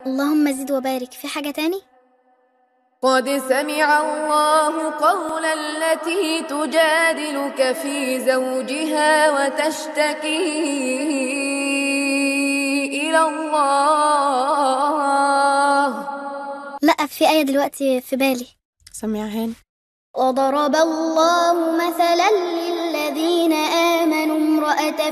اللهم زد وبارك في حاجة تاني قد سمع الله قول التي تجادلك في زوجها وتشتكي إلى الله لا في آية دلوقتي في بالي سمعها وضرب الله مثلا للذين آمنوا امرأة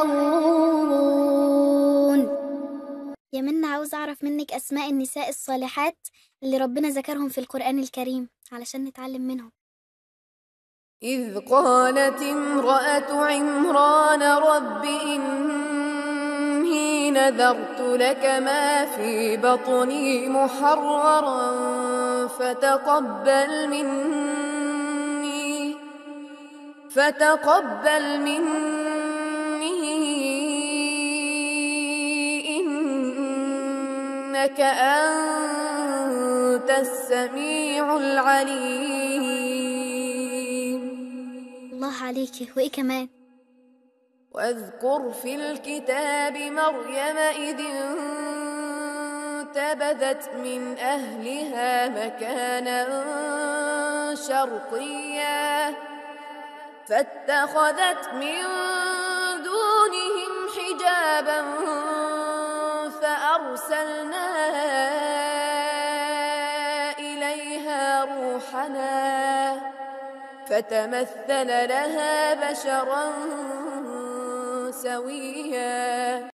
فرعون يا منى عاوز أعرف منك أسماء النساء الصالحات اللي ربنا ذكرهم في القرآن الكريم علشان نتعلم منهم إذ قالت امرأة عمران رب إني نذرت لك ما في بطني محررا فتقبل مني فتقبل مني إنك أنت السميع العليم الله عليكي وإيه كمان واذكر في الكتاب مريم إذ انتبذت من أهلها مكانا شرقيا فاتخذت من دونهم حجابا فأرسلنا إليها روحنا فتمثل لها بشرا سويا